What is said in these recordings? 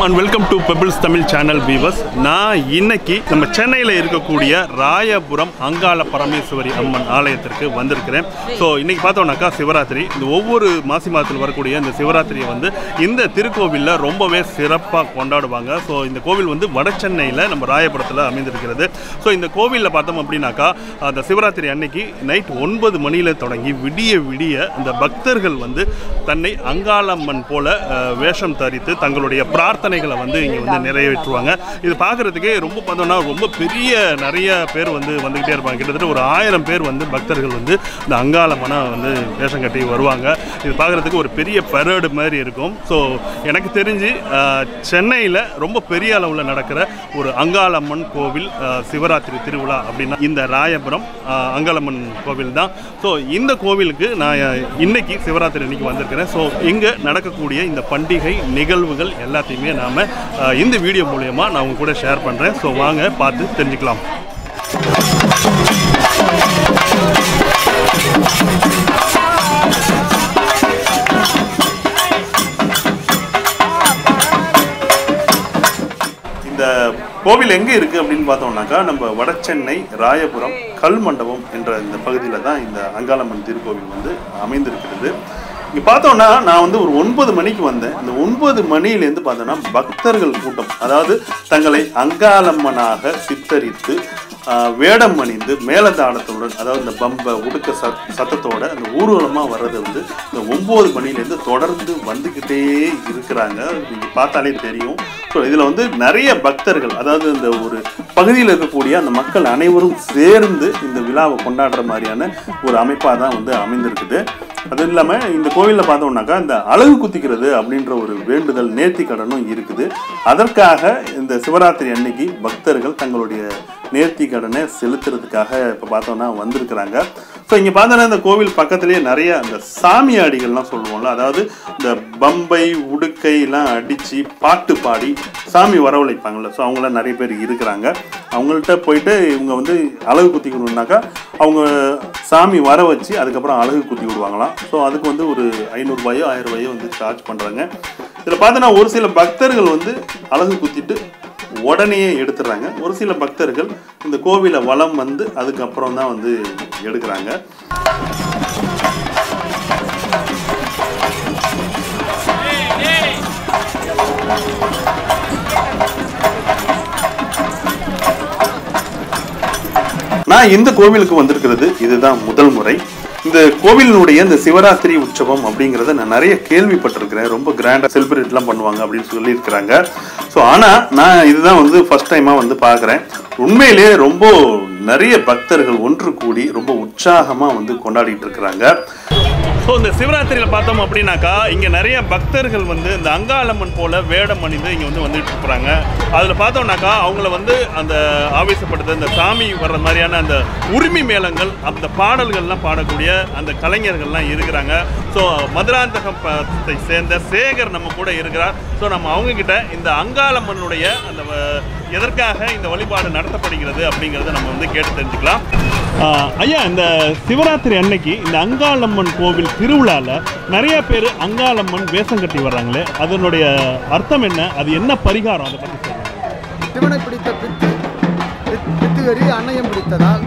And welcome to Pebbles Tamil channel viewers நான் இன்னைக்கு நம்ம சென்னையில் இருக்கக்கூடிய ராயபுரம் அங்காள பரமேஸ்வரி அம்மன் ஆலயத்திற்கு வந்திருக்கிறேன் ஸோ இன்னைக்கு பார்த்தோம்னாக்கா சிவராத்திரி இந்த ஒவ்வொரு மாசி மாதத்தில் வரக்கூடிய இந்த சிவராத்திரியை வந்து இந்த திருக்கோவிலில் ரொம்பவே சிறப்பாக கொண்டாடுவாங்க ஸோ இந்த கோவில் வந்து வட சென்னையில் நம்ம ராயபுரத்தில் அமைந்திருக்கிறது ஸோ இந்த கோவிலில் பார்த்தோம் அப்படின்னாக்கா அந்த சிவராத்திரி அன்னைக்கு நைட் ஒன்பது மணியில் தொடங்கி விடிய விடிய இந்த பக்தர்கள் வந்து தன்னை அங்காளம்மன் போல அஹ், வேஷம் தரித்து தங்களுடைய பிரார்த்தனைகளை வந்து இங்கே வந்து நிறைவேற்றுவாங்க இது பார்க்குறதுக்கே ரொம்ப பார்த்தோம்னா ரொம்ப பெரிய நிறைய பேர் வந்து வந்துக்கிட்டே இருப்பாங்க கிட்டத்தட்ட ஒரு ஆயிரம் பேர் வந்து பக்தர்கள் வந்து இந்த அங்காளம்மனை வந்து வேஷம் கட்டி வருவாங்க இது பார்க்குறதுக்கு ஒரு பெரிய பரேடு மாதிரி இருக்கும் ஸோ எனக்கு தெரிஞ்சு சென்னையில் ரொம்ப பெரிய அளவில் நடக்கிற ஒரு அங்காளம்மன் கோவில் அஹ், சிவராத்திரி திருவிழா அப்படின்னா இந்த ராயபுரம் அஹ், அங்காளம்மன் கோவில் தான் ஸோ இந்த கோவிலுக்கு நான் அஹ், இன்னைக்கு சிவராத்திரி அன்னைக்கு வந்திருக்கிறேன் ஸோ இங்கே நடக்கக்கூடிய இந்த பண்டிகை நிகழ்வுகள் எல்லாத்தையுமே நாம் இந்த வீடியோ மூலயமா நான் உங்க கூட ஷேர் பண்ணுறேன் ஸோ வாங்க பார்த்து தெரிஞ்சுக்கலாம் இந்த கோவில் எங்கே இருக்குது அப்படின்னு பார்த்தோம்னாக்கா நம்ம வடசென்னை ராயபுரம் கல் மண்டபம் என்ற இந்த பகுதியில் தான் இந்த அங்காளம்மன் திருக்கோவில் வந்து அமைந்திருக்கிறது இங்கே பார்த்தோம்னா நான் வந்து ஒரு ஒன்பது மணிக்கு வந்தேன் இந்த ஒன்பது மணிலேருந்து பார்த்தோன்னா பக்தர்கள் கூட்டம் அதாவது தங்களை அங்காளம்மனாக சித்தரித்து ஆஹ், வேடம் அணிந்து மேலதாளத்துடன் அதாவது இந்த பம்ப உடுக்க சத் சத்தத்தோட அந்த ஊர்வலமாக வர்றது வந்து இந்த ஒம்பது மணிலேருந்து தொடர்ந்து வந்துக்கிட்டே இருக்கிறாங்க நீங்கள் பார்த்தாலே தெரியும் ஸோ இதில் வந்து நிறைய பக்தர்கள் அதாவது இந்த ஒரு பகுதியில் இருக்கக்கூடிய அந்த மக்கள் அனைவரும் சேர்ந்து இந்த விழாவை கொண்டாடுற மாதிரியான ஒரு அமைப்பாக தான் வந்து அமைந்திருக்குது அது இல்லாமல் இந்த கோவிலில் பார்த்தோம்னாக்கா இந்த அழகு குத்திக்கிறது அப்படின்ற ஒரு வேண்டுதல் நேர்த்தி கடனும் இருக்குது அதற்காக இந்த சிவராத்திரி அன்னைக்கு பக்தர்கள் தங்களுடைய நேர்த்தி கடனை செலுத்துறதுக்காக இப்போ பார்த்தோம்னா வந்திருக்கிறாங்க ஸோ இங்கே பார்த்தோன்னா இந்த கோவில் பக்கத்துலேயே நிறைய அந்த சாமியாடிகள்லாம் சொல்லுவோம்ல அதாவது இந்த பம்பை உடுக்கைலாம் அடித்து பாட்டு பாடி சாமி வரவழைப்பாங்கள்ல ஸோ அவங்களாம் நிறைய பேர் இருக்கிறாங்க அவங்கள்ட்ட போயிட்டு இவங்க வந்து அழகு குத்திக்கணுன்னாக்கா அவங்க சாமி வர வச்சு அதுக்கப்புறம் அழகு குத்தி விடுவாங்களாம் ஸோ அதுக்கு வந்து ஒரு ஐநூறுரூபாயோ ஆயிரம் ரூபாயோ வந்து சார்ஜ் பண்ணுறாங்க இதில் பார்த்தோன்னா ஒரு சில பக்தர்கள் வந்து அழகு குத்திட்டு உடனே எடுத்துடுறாங்க ஒரு சில பக்தர்கள் இந்த கோவிலை வலம் வந்து அதுக்கப்புறம் தான் வந்து எடுக்கிறாங்க நான் இந்த கோவிலுக்கு வந்திருக்கிறது இதுதான் முதல் முறை இந்த கோவிலினுடைய இந்த சிவராத்திரி உற்சவம் அப்படிங்கிறத நான் நிறைய கேள்விப்பட்டிருக்கிறேன் ரொம்ப கிராண்டாக செலிப்ரேட்லாம் பண்ணுவாங்க அப்படின்னு சொல்லியிருக்கிறாங்க ஸோ ஆனால் நான் இதுதான் வந்து ஃபர்ஸ்ட் டைமாக வந்து பார்க்குறேன் உண்மையிலேயே ரொம்ப நிறைய பக்தர்கள் ஒன்று கூடி ரொம்ப உற்சாகமாக வந்து கொண்டாடிட்டு இருக்கிறாங்க ஸோ இந்த சிவராத்திரியில் பார்த்தோம் அப்படின்னாக்கா இங்கே நிறைய பக்தர்கள் வந்து இந்த அங்காளம்மன் போல வேடம் அணிந்து இங்கே வந்து வந்துட்டு இருக்கிறாங்க அதில் பார்த்தோம்னாக்கா அவங்கள வந்து அந்த ஆவேசப்படுத்த இந்த சாமி வர்ற மாதிரியான அந்த உரிமை மேளங்கள் அந்த பாடல்கள்லாம் பாடக்கூடிய அந்த கலைஞர்கள்லாம் இருக்கிறாங்க ஸோ மதுராந்தகத்தை சேர்ந்த சேகர் நம்ம கூட இருக்கிறார் ஸோ நம்ம அவங்க கிட்ட இந்த அங்காளம்மனுடைய அந்த வ- எதற்காக இந்த வழிபாடு நடத்தப்படுகிறது அப்படிங்கிறத நம்ம வந்து கேட்டு தெரிஞ்சுக்கலாம் ஆஹ் ஐயா இந்த சிவராத்திரி அன்னைக்கு இந்த அங்காளம்மன் கோவில் திருவிழாவில் நிறைய பேர் அங்காளம்மன் வேஷம் கட்டி வர்றாங்களே அதனுடைய அர்த்தம் என்ன அது என்ன பரிகாரம் அதை பற்றி சொல்லுங்க சிவனை பிடித்த பித்து பித்- பித்துகரி அன்னையம் பிடித்ததால்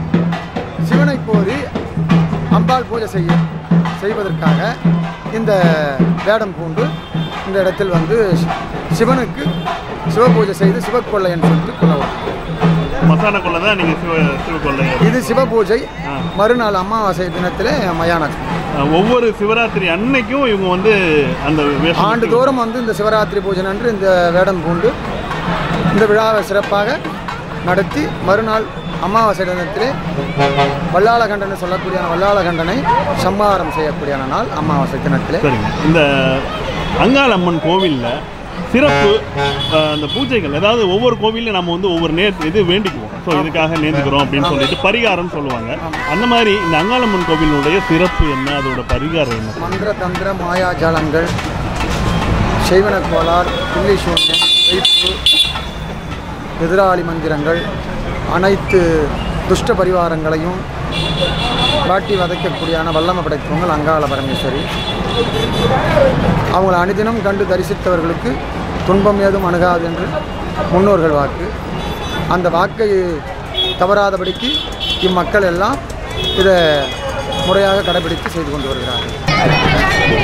சிவனை கோரி அம்பாள் பூஜை செய்ய செய்வதற்காக இந்த வேடம் பூண்டு இந்த இடத்தில் வந்து சி- சிவனுக்கு சிவபூஜை செய்து சிவக்கொள்ளைன்னு சொல்லிட்டு கொள்ளவும் மசாலா கொள்ள தான் நீங்கள் சிவ சிவக்கொள்ளை இது சிவபூஜை ஆ. மறுநாள் அமாவாசை தினத்தில் மயானம் ஆஹ் ஒவ்வொரு சிவராத்திரி அன்னைக்கும் இவங்க வந்து அந்த வேஷம் ஆண்டுதோறும் வந்து இந்த சிவராத்திரி பூஜை அன்று இந்த வேடம் பூண்டு இந்த விழாவை சிறப்பாக நடத்தி மறுநாள் அமாவாசை தினத்திலே வல்லாளகண்டனை சொல்லக்கூடிய வல்லாளகண்டனை சம்மாரம் செய்யக்கூடிய நாள் அமாவாசை தினத்திலே சரிங்க இந்த அங்காளம்மன் கோவிலில் சிறப்பு ஆஹ், அந்த பூஜைகள் அதாவது ஒவ்வொரு கோவிலையும் நம்ம வந்து ஒவ்வொரு நே இது வேண்டிக்குவோம் ஸோ இதுக்காக நேர்ந்துக்கிறோம் அப்படின்னு சொல்லிட்டு பரிகாரம் சொல்லுவாங்க அந்த மாதிரி இந்த அங்காளம்மன் கோவிலினுடைய சிறப்பு என்ன அதோட பரிகாரம் என்ன மந்திர தந்திர மாயாஜாலங்கள் செய்வன கோளார் பில்லி சூன்யம் வைப்பு எதிராளி மந்திரங்கள் அனைத்து துஷ்ட பரிவாரங்களையும் வாட்டி வதைக்கக்கூடியான வல்லமை படைத்தவங்கள் அங்காள பரமேஸ்வரி அவங்கள அனுதினம் கண்டு தரிசித்தவர்களுக்கு துன்பம் ஏதும் அணுகாது என்று முன்னோர்கள் வாக்கு அந்த வாக்கை தவறாதபடிக்கு இம்மக்கள் எல்லாம் இதை முறையாக கடைபிடித்து செய்து கொண்டு வருகிறார்கள்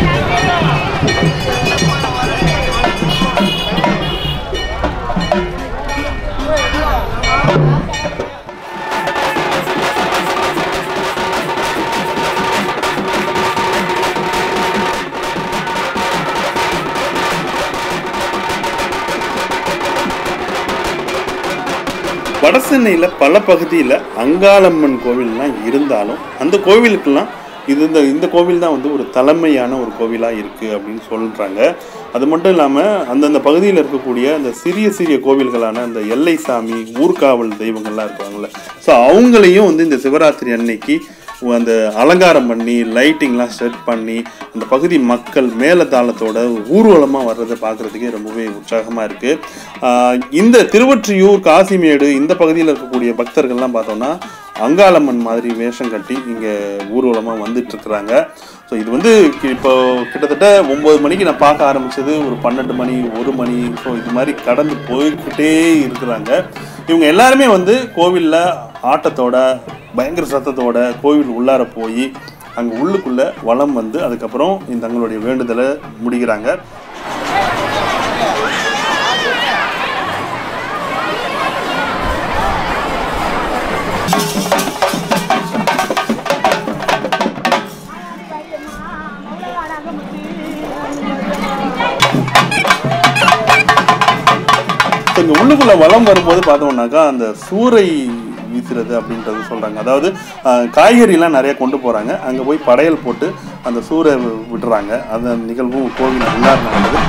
வடசென்னையில் பல பகுதியில் அங்காளம்மன் கோவில்லாம் இருந்தாலும் அந்த கோவிலுக்கெல்லாம் இது இந்த இந்த கோவில் தான் வந்து ஒரு தலைமையான ஒரு கோவிலாக இருக்குது அப்படின்னு சொல்கிறாங்க அது மட்டும் இல்லாமல் அந்தந்த பகுதியில் இருக்கக்கூடிய அந்த சிறிய சிறிய கோவில்களான அந்த எல்லை சாமி ஊர்காவல் தெய்வங்கள்லாம் இருக்காங்கல்ல ஸோ அவங்களையும் வந்து இந்த சிவராத்திரி அன்னைக்கு அந்த அலங்காரம் பண்ணி லைட்டிங்லாம் செட் பண்ணி அந்த பகுதி மக்கள் மேலதாளத்தோட ஊர்வலமாக வர்றதை பார்க்குறதுக்கே ரொம்பவே உற்சாகமாக இருக்குது இந்த திருவொற்றியூர் காசிமேடு இந்த பகுதியில் இருக்கக்கூடிய பக்தர்கள்லாம் பார்த்தோம்னா அங்காளம்மன் மாதிரி வேஷம் கட்டி இங்கே ஊர்வலமாக வந்துட்டு இருக்கிறாங்க ஸோ இது வந்து கி- இப்போ கிட்டத்தட்ட ஒம்பது மணிக்கு நான் பார்க்க ஆரம்பிச்சது ஒரு பன்னெண்டு மணி ஒரு மணி ஸோ இது மாதிரி கடந்து போய்கிட்டே இருக்கிறாங்க இவங்க எல்லாருமே வந்து கோவிலில் ஆட்டத்தோட பயங்கர சத்தத்தோட கோவில் உள்ளார போய் அங்கே உள்ளுக்குள்ளே வலம் வந்து அதுக்கப்புறம் இந்த தங்களுடைய வேண்டுதலை முடிக்கிறாங்க ஸோ இங்கே உள்ளுக்குள்ளே வலம் வரும்போது பார்த்தோம்னாக்கா அந்த சூறை வீசுறது அப்படின்றது சொல்கிறாங்க அதாவது ஆஹ், காய்கறிலாம் நிறைய கொண்டு போகிறாங்க அங்கே போய் படையல் போட்டு அந்த சூறை வி- விடுறாங்க அந்த நிகழ்வும் கோவில் உள்ளார் நடந்தது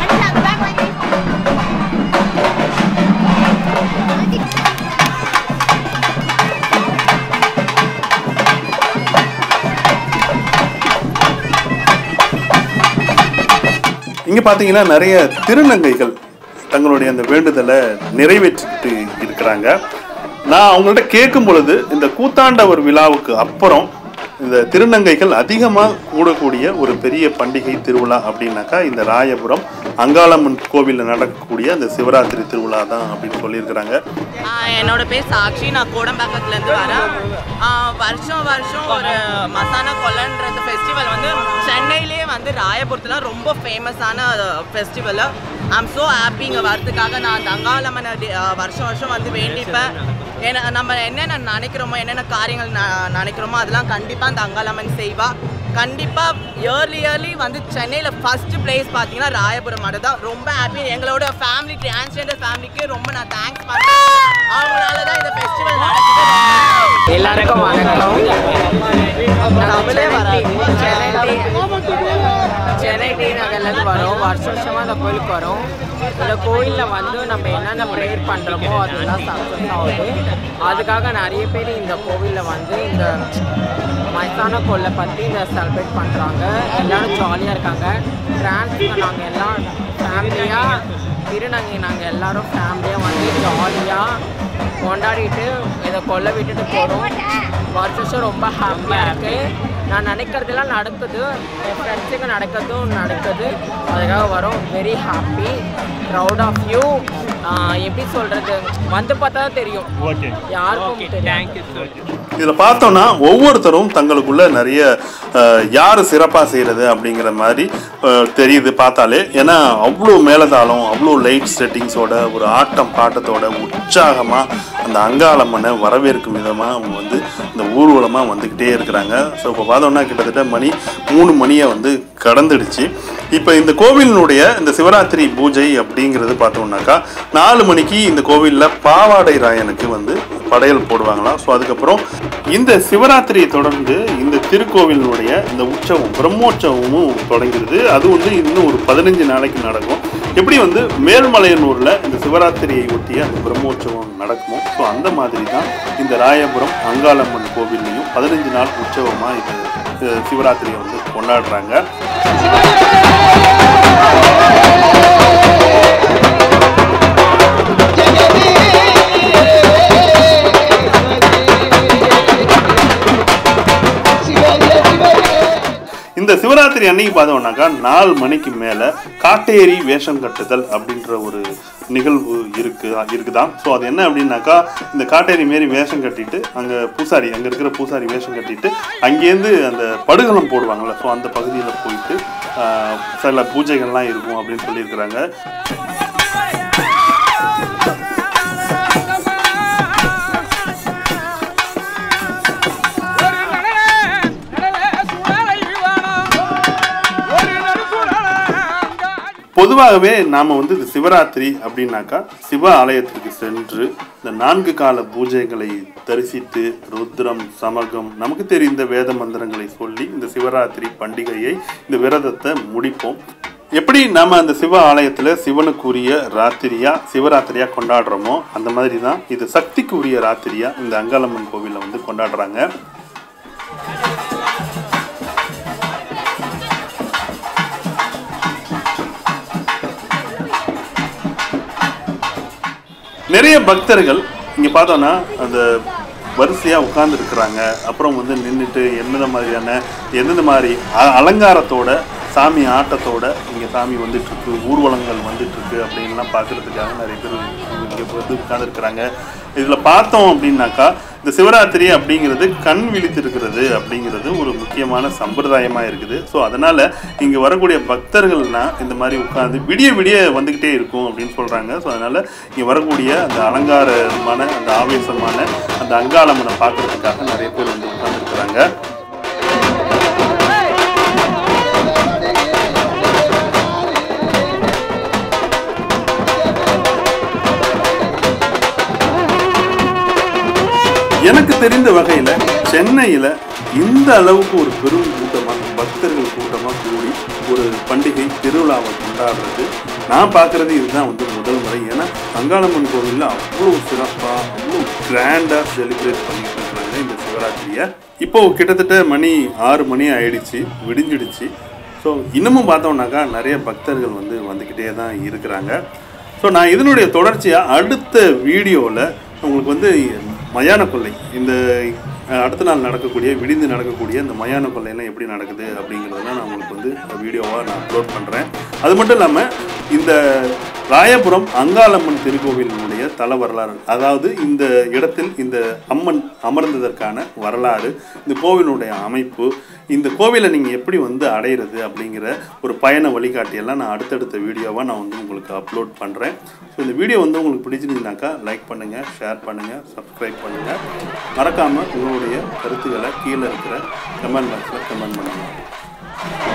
இங்கே பார்த்தீங்கன்னா நிறைய திருநங்கைகள் தங்களுடைய அந்த வேண்டுதலை நிறைவேற்றிட்டு இருக்கிறாங்க நான் அவங்கள்ட்ட கேட்கும் பொழுது இந்த கூத்தாண்டவர் விழாவுக்கு அப்புறம் இந்த திருநங்கைகள் அதிகமாக கூடக்கூடிய ஒரு பெரிய பண்டிகை திருவிழா அப்படின்னாக்கா இந்த ராயபுரம் அங்காளம்மன் கோவிலில் நடக்கக்கூடிய அந்த சிவராத்திரி திருவிழா தான் அப்படின்னு சொல்லியிருக்கிறாங்க ஆஹ் என்னோட பேர் சாக்ஷி நான் கோடம்பாக்கத்துலேருந்து வரேன் ஆஹ் வருஷம் வருஷம் ஒரு மசானா கொல்லன்றது ஃபெஸ்டிவல் வந்து சென்னையிலே வந்து ராயபுரத்தில் ரொம்ப ஃபேமஸான ஃபெஸ்டிவல் ஐம் ஸோ ஹாப்பி இங்கே வரதுக்காக நான் அந்த அங்காளம்மனை டி- ஆஹ் வருஷம் வருஷம் வந்து வேண்டிப்பேன் ஏன்னா நம்ம என்னென்ன நினைக்கிறோமோ என்னென்ன காரியங்கள் ந- நினைக்கிறோமோ அதெல்லாம் கண்டிப்பாக அந்த அங்காளம்மன் செய்வா கண்டிப்பாக இயர்லி இயர்லி வந்து சென்னையில் ஃபர்ஸ்ட் பிளேஸ் பார்த்தீங்கன்னா ராயபுரம் மட்டும் தான் ரொம்ப ஹாப்பி எங்களோட ஃபேமிலி டிரான்ஸ்ஜெண்டர் ஃபேமிலிக்கு ரொம்ப நான் தேங்க்ஸ் பண்ணுறேன் அவங்களால தான் இந்த ஃபெஸ்டிவல் நடக்குது எல்லாருக்கும் வணக்கம் தமிழே வராது. சென்னை சென்னை டி நகர்லேருந்து வரோம் வருஷ வருஷமாக அந்த கோயிலுக்கு வரோம் இந்த கோயிலில் வந்து நம்ம என்னென்ன ப்ரேயர் பண்ணுறோமோ அதெல்லாம் சக்ஸஸ் ஆகுது அதுக்காக நிறைய பேர் இந்த கோவிலில் வந்து இந்த மயசான கொல்லை பற்றி இதை செலிப்ரேட் பண்ணுறாங்க எல்லாரும் ஜாலியாக இருக்காங்க டிரான்ஸ்க்கு நாங்கள் எல்லாம் ஃபேமிலியாக திருநங்கை நாங்கள் எல்லாரும் ஃபேமிலியாக வந்து ஜாலியாக கொண்டாடிட்டு இதை கொல்ல விட்டுட்டு போகிறோம் வருஷ வருஷம் ரொம்ப ஹாப்பியாக இருக்குது நான் நினைக்கிறதெல்லாம் நடக்குது என் ஃப்ரெண்ட்ஸுக்கு நடக்கிறதும் நடக்குது அதுக்காக வரோம் very happy proud of you எப்படி சொல்கிறது வந்து பார்த்தா தான் தெரியும் யாருக்கும் தெரியும் இதில் பார்த்தோம்னா ஒவ்வொருத்தரும் தங்களுக்குள்ள நிறைய அஹ், யார் சிறப்பாக செய்கிறது அப்படிங்கிற மாதிரி அஹ், தெரியுது பார்த்தாலே ஏன்னா அவ்வளோ மேலதாளம் அவ்வளோ லைட் செட்டிங்ஸோட ஒரு ஆட்டம் பாட்டத்தோட உற்சாகமாக அந்த அங்காளம்மனை வரவேற்கும் விதமாக அவங்க வந்து இந்த ஊர்வலமாக வந்துக்கிட்டே இருக்கிறாங்க ஸோ இப்போ பார்த்தோம்னா கிட்டத்தட்ட மணி மூணு மணியை வந்து கடந்துடுச்சு இப்போ இந்த கோவிலினுடைய இந்த சிவராத்திரி பூஜை அப்படிங்கிறது பார்த்தோம்னாக்கா நாலு மணிக்கு இந்த கோவிலில் பாவாடை ராயனுக்கு வந்து படையல் போடுவாங்களாம் ஸோ அதுக்கப்புறம் இந்த சிவராத்திரியை தொடர்ந்து இந்த திருக்கோவிலினுடைய இந்த உற்சவம் பிரம்மோற்சவமும் தொடங்கிடுது அது வந்து இன்னும் ஒரு பதினஞ்சு நாளைக்கு நடக்கும் எப்படி வந்து மேல்மலையனூரில் இந்த சிவராத்திரியை ஒட்டிய அந்த பிரம்மோற்சவம் நடக்குமோ ஸோ அந்த மாதிரி தான் இந்த ராயபுரம் அங்காளம்மன் கோவில்லையும் பதினஞ்சு நாள் உற்சவமாக இது இது சிவராத்திரியை வந்து கொண்டாடுறாங்க இந்த சிவராத்திரி சிவராத்திரி அன்னைக்கு பார்த்தோம்னாக்கா நாலு மணிக்கு மேலே காட்டேரி வேஷம் கட்டுதல் அப்படின்ற ஒரு நிகழ்வு இருக்கு இருக்குதான் ஸோ அது என்ன அப்படின்னாக்கா இந்த காட்டேரி மாரி வேஷம் கட்டிட்டு அங்கே பூசாரி அங்கே இருக்கிற பூசாரி வேஷம் கட்டிட்டு அங்கேருந்து அந்த படுகளம் போடுவாங்கள்ல ஸோ அந்த பகுதியில் போயிட்டு ஆஹ், சில பூஜைகள்லாம் இருக்கும் அப்படின்னு சொல்லியிருக்கிறாங்க பொதுவாகவே நாம் வந்து இது சிவராத்திரி அப்படின்னாக்கா சிவ ஆலயத்திற்கு சென்று இந்த நான்கு கால பூஜைகளை தரிசித்து ருத்ரம் சமகம் நமக்கு தெரிந்த வேத மந்திரங்களை சொல்லி இந்த சிவராத்திரி பண்டிகையை இந்த விரதத்தை முடிப்போம் எப்படி நாம அந்த சிவ ஆலயத்தில் சிவனுக்குரிய ராத்திரியா சிவராத்திரியா கொண்டாடுறோமோ அந்த மாதிரி தான் இது சக்திக்கு உரிய ராத்திரியா இந்த அங்காளம்மன் கோவிலில் வந்து கொண்டாடுறாங்க நிறைய பக்தர்கள் இங்க பார்த்தோம்னா அந்த வரிசையா உட்கார்ந்து இருக்கிறாங்க அப்புறம் வந்து நின்றுட்டு எந்தெந்த மாதிரியான எந்தெந்த மாதிரி அ- அலங்காரத்தோட சாமி ஆட்டத்தோட இங்க சாமி வந்துட்டு இருக்கு ஊர்வலங்கள் வந்துட்டு இருக்கு அப்படின்லாம் பார்க்கறதுக்காக நிறைய பேர் இங்க வந்து உட்கார்ந்துருக்குறாங்க இதுல பார்த்தோம் அப்படின்னாக்கா இந்த சிவராத்திரி அப்படிங்கிறது கண் விழித்திருக்கிறது அப்படிங்கிறது ஒரு முக்கியமான சம்பிரதாயமா இருக்குது ஸோ அதனால இங்க வரக்கூடிய பக்தர்கள்னா இந்த மாதிரி உட்கார்ந்து விடிய விடிய வந்துகிட்டே இருக்கும் அப்படின்னு சொல்றாங்க ஸோ அதனால இங்க வரக்கூடிய அந்த அலங்காரமான அந்த ஆவேசமான அந்த அங்காளம்மனை பார்க்கறதுக்காக நிறைய பேர் வந்து உட்கார்ந்துருக்குறாங்க எனக்கு தெரிந்த வகையில சென்னையில இந்த அளவுக்கு ஒரு பெரும் கூட்டமா பக்தர்கள் கூட்டமா கூடி ஒரு பண்டிகை திருவிழாவை கொண்டாடுறது நான் பார்க்கறது இதுதான் வந்து முதல் முறை ஏன்னா அங்காளம்மன் கோவில்ல அவ்வளோ சிறப்பா அவ்வளோ கிராண்டா செலிப்ரேட் பண்ணிட்டு இருக்காங்க இந்த சிவராத்திரியை இப்போ கிட்டத்தட்ட மணி ஆறு மணி ஆயிடுச்சு விடிஞ்சிடுச்சு ஸோ இன்னமும் பார்த்தோம்னாக்கா நிறைய பக்தர்கள் வந்து வந்துக்கிட்டே தான் இருக்கிறாங்க ஸோ நான் இதனுடைய தொடர்ச்சியாக அடுத்த வீடியோவில் உங்களுக்கு வந்து மயான கொள்ளை இந்த அஹ், அடுத்த நாள் நடக்கக்கூடிய விடிந்து நடக்கக்கூடிய இந்த மயான கொள்ளையெல்லாம் எப்படி நடக்குது அப்படிங்கிறதெல்லாம் நான் உங்களுக்கு வந்து வீடியோவாக நான் அப்லோட் பண்ணுறேன் அது மட்டும் இல்லாமல் இந்த ராயபுரம் அங்காளம்மன் திருக்கோவிலினுடைய தல வரலாறு அதாவது இந்த இடத்தில் இந்த அம்மன் அமர்ந்ததற்கான வரலாறு இந்த கோவிலுடைய அமைப்பு இந்த கோவிலை நீங்கள் எப்படி வந்து அடையிறது அப்படிங்கிற ஒரு பயண வழிகாட்டியெல்லாம் நான் அடுத்தடுத்த வீடியோவாக நான் வந்து உங்களுக்கு அப்லோட் பண்ணுறேன் ஸோ இந்த வீடியோ வந்து உங்களுக்கு பிடிச்சிருந்துனாக்கா லைக் பண்ணுங்கள் ஷேர் பண்ணுங்கள் சப்ஸ்கிரைப் பண்ணுங்கள் மறக்காமல் உங்களுடைய கருத்துக்களை கீழே இருக்கிற கமெண்ட் பாக்ஸில் கமெண்ட் பண்ணுங்கள்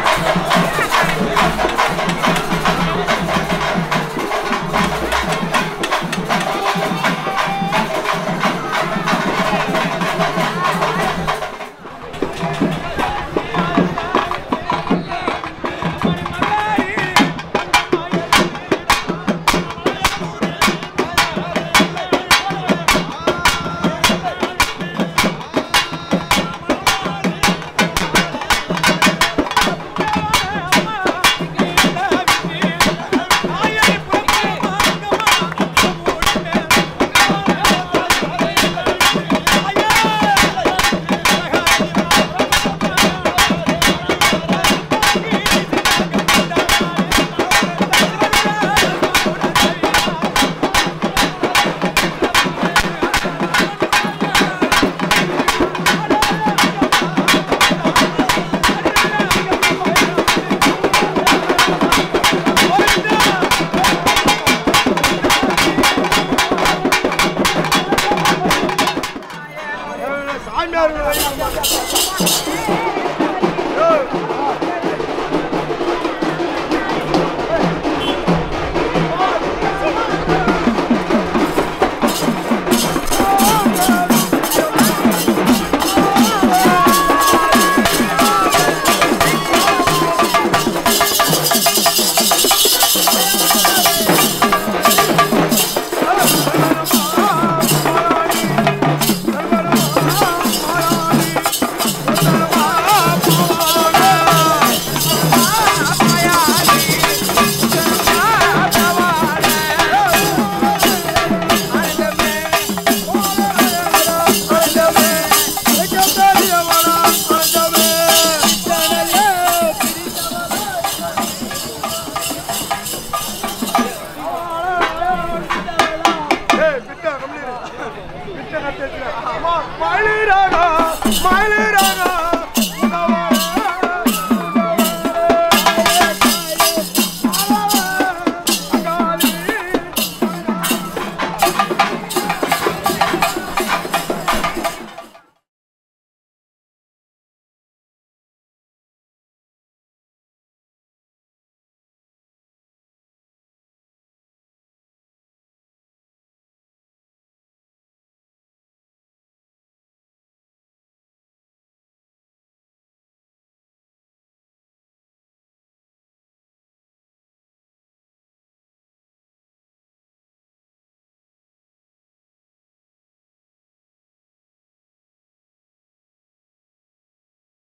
ராரா